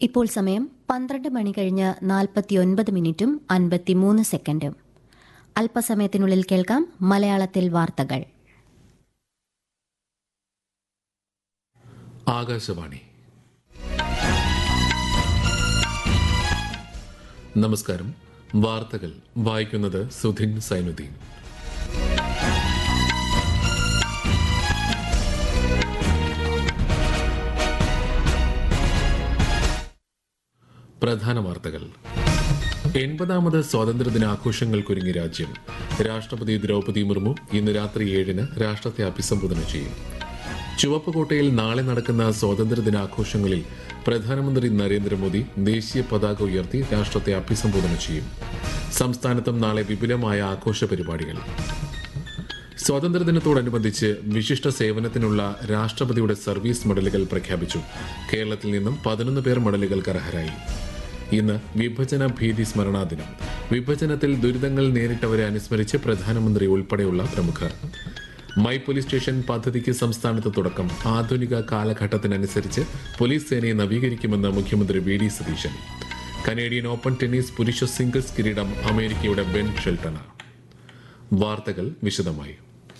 ഇപ്പോൾ സമയം പന്ത്രണ്ട് മണി കഴിഞ്ഞ് നാൽപ്പത്തിയൊൻപത് മിനിറ്റും അൻപത്തിമൂന്ന് സെക്കൻഡും അല്പസമയത്തിനുള്ളിൽ കേൾക്കാം മലയാളത്തിൽ വാർത്തകൾ ആകാശവാണി നമസ്കാരം വാർത്തകൾ വായിക്കുന്നത് സുധിൻ സൈനുദ്ദീൻ പ്രധാന വാർത്തകൾ എൺപതാമത് സ്വാതന്ത്ര്യദിനാഘോഷങ്ങൾക്കൊരുങ്ങി രാജ്യം രാഷ്ട്രപതി ദ്രൗപദി മുർമു ഇന്ന് രാത്രി ഏഴിന് രാഷ്ട്രത്തെ അഭിസംബോധന ചെയ്യും ചുവപ്പ് കോട്ടയിൽ നാളെ നടക്കുന്ന സ്വാതന്ത്ര്യദിനാഘോഷങ്ങളിൽ പ്രധാനമന്ത്രി നരേന്ദ്രമോദി ദേശീയ പതാക ഉയർത്തി രാഷ്ട്രത്തെ അഭിസംബോധന ചെയ്യും സംസ്ഥാനത്തും നാളെ വിപുലമായ ആഘോഷ പരിപാടികൾ സ്വാതന്ത്ര്യദിനത്തോടനുബന്ധിച്ച് വിശിഷ്ട സേവനത്തിനുള്ള രാഷ്ട്രപതിയുടെ സർവീസ് മെഡലുകൾ പ്രഖ്യാപിച്ചു കേരളത്തിൽ നിന്നും പതിനൊന്ന് പേർ മെഡലുകൾക്ക് അർഹരായി ഇന്ന് വിഭജന ഭീതി സ്മരണാ ദിനം വിഭജനത്തിൽ ദുരിതങ്ങൾ നേരിട്ടവരെ അനുസ്മരിച്ച് പ്രധാനമന്ത്രി ഉൾപ്പെടെയുള്ള പ്രമുഖർ മൈ പോലീസ് സ്റ്റേഷൻ പദ്ധതിക്ക് സംസ്ഥാനത്ത് തുടക്കം ആധുനിക കാലഘട്ടത്തിനനുസരിച്ച് പോലീസ് സേനയെ നവീകരിക്കുമെന്ന് മുഖ്യമന്ത്രി V D Satheesan Canadian Open tennis പുരുഷ സിംഗിൾസ് കിരീടം അമേരിക്കയുടെ ബെൻ ഷെൽട്ടണ് വാർത്തകൾ വിശദമായി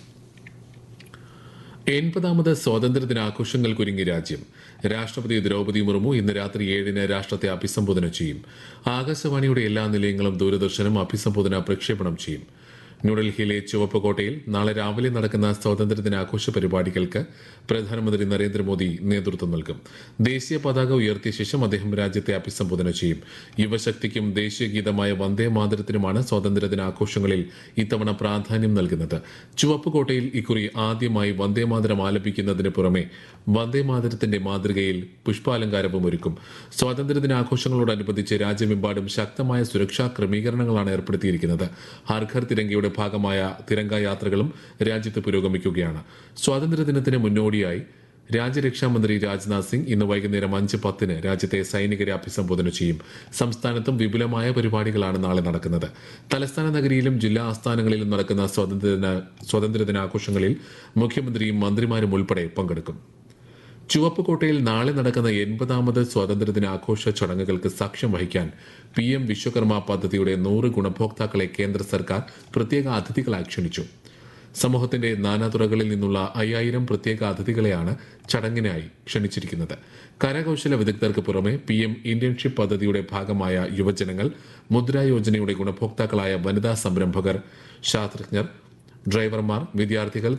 എൺപതാമത് സ്വാതന്ത്ര്യദിനാഘോഷങ്ങൾക്കൊരുങ്ങി രാജ്യം രാഷ്ട്രപതി ദ്രൗപദി മുർമു ഇന്ന് രാത്രി ഏഴിന് രാഷ്ട്രത്തെ അഭിസംബോധന ചെയ്യും ആകാശവാണിയുടെ എല്ലാ നിലയങ്ങളും ദൂരദർശനും അഭിസംബോധന പ്രക്ഷേപണം ചെയ്യും ന്യൂഡൽഹിയിലെ ചുവപ്പ് കോട്ടയിൽ നാളെ രാവിലെ നടക്കുന്ന സ്വാതന്ത്ര്യദിനാഘോഷ പരിപാടികൾക്ക് പ്രധാനമന്ത്രി നരേന്ദ്രമോദി നേതൃത്വം നൽകും ദേശീയ പതാക ഉയർത്തിയ ശേഷം അദ്ദേഹം രാജ്യത്തെ അഭിസംബോധന ചെയ്യും യുവശക്തിക്കും ദേശീയ ഗീതമായ വന്ദേ മാതരത്തിനുമാണ് സ്വാതന്ത്ര്യദിനാഘോഷങ്ങളിൽ ഇത്തവണ പ്രാധാന്യം നൽകുന്നത് ചുവപ്പ് കോട്ടയിൽ ഇക്കുറി ആദ്യമായി വന്ദേ മാതരം ആലപിക്കുന്നതിന് പുറമെ വന്ദേ മാതരത്തിന്റെ മാതൃകയിൽ പുഷ്പാലങ്കാരവും ഒരുക്കും സ്വാതന്ത്ര്യദിനാഘോഷങ്ങളോടനുബന്ധിച്ച് രാജ്യമെമ്പാടും ശക്തമായ സുരക്ഷാ ക്രമീകരണങ്ങളാണ് ഏർപ്പെടുത്തിയിരിക്കുന്നത് ഹർഘർ തിരങ്കയുടെ ഭാഗമായ തിരങ്ക യാത്രകളും രാജ്യത്ത് പുരോഗമിക്കുകയാണ് സ്വാതന്ത്ര്യദിനത്തിന് മുന്നോടിയായി രാജ്യരക്ഷാമന്ത്രി രാജ്നാഥ് സിംഗ് ഇന്ന് വൈകുന്നേരം അഞ്ച് പത്തിന് രാജ്യത്തെ സൈനികരെ അഭിസംബോധന ചെയ്യും സംസ്ഥാനത്തും വിപുലമായ പരിപാടികളാണ് നാളെ നടക്കുന്നത് തലസ്ഥാന നഗരിയിലും ജില്ലാ ആസ്ഥാനങ്ങളിലും നടക്കുന്ന സ്വാതന്ത്ര്യദിന സ്വാതന്ത്ര്യദിനാഘോഷങ്ങളിൽ മുഖ്യമന്ത്രിയും മന്ത്രിമാരും ഉൾപ്പെടെ പങ്കെടുക്കും ചുവപ്പ് കോട്ടയിൽ നാളെ നടക്കുന്ന എൺപതാമത് സ്വാതന്ത്ര്യദിനാഘോഷ ചടങ്ങുകൾക്ക് സാക്ഷ്യം വഹിക്കാൻ പി എം വിശ്വകർമ്മ പദ്ധതിയുടെ നൂറ് ഗുണഭോക്താക്കളെ കേന്ദ്ര സർക്കാർ പ്രത്യേക അതിഥികളായി ക്ഷണിച്ചു സമൂഹത്തിന്റെ നാനാതുറകളിൽ നിന്നുള്ള അയ്യായിരം പ്രത്യേക അതിഥികളെയാണ് ചടങ്ങിനായി ക്ഷണിച്ചിരിക്കുന്നത് കരകൌശല വിദഗ്ധർക്ക് പുറമെ പി എം ഇന്റേൺഷിപ്പ് പദ്ധതിയുടെ ഭാഗമായ യുവജനങ്ങൾ മുദ്ര യോജനയുടെ ഗുണഭോക്താക്കളായ വനിതാ സംരംഭകർ ശാസ്ത്രജ്ഞർ ഡ്രൈവർമാർ വിദ്യാർത്ഥികൾ